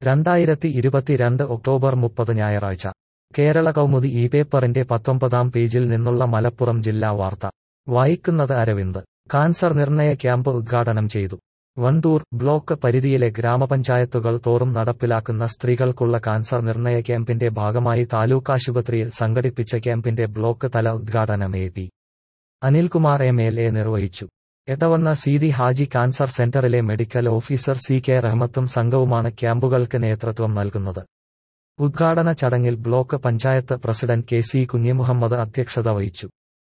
രണ്ടായിരത്തി ഇരുപത്തിരണ്ട് ഒക്ടോബർ മുപ്പത് ഞായറാഴ്ച കേരള കൗമുദി ഈ പേപ്പറിന്റെ പത്തൊമ്പതാം പേജിൽ നിന്നുള്ള മലപ്പുറം ജില്ലാ വാർത്ത വായിക്കുന്നത് അരവിന്ദ് കാൻസർ നിർണയ ക്യാമ്പ് ഉദ്ഘാടനം ചെയ്തു വണ്ടൂർ ബ്ലോക്ക് പരിധിയിലെ ഗ്രാമപഞ്ചായത്തുകൾ തോറും നടപ്പിലാക്കുന്ന സ്ത്രീകൾക്കുള്ള കാൻസർ നിർണയ ക്യാമ്പിന്റെ ഭാഗമായി താലൂക്കാശുപത്രിയിൽ സംഘടിപ്പിച്ച ക്യാമ്പിന്റെ ബ്ലോക്ക് തല ഉദ്ഘാടനം A P Anilkumar M L A നിർവഹിച്ചു എടവണ്ണ സീതി ഹാജി കാൻസർ സെന്ററിലെ മെഡിക്കൽ ഓഫീസർ സി കെ റഹ്മത്തും സംഘവുമാണ് ക്യാമ്പുകൾക്ക് നേതൃത്വം നൽകുന്നത് ഉദ്ഘാടന ചടങ്ങിൽ block panchayat president K C Kunhimuhammad അധ്യക്ഷത വഹിച്ചു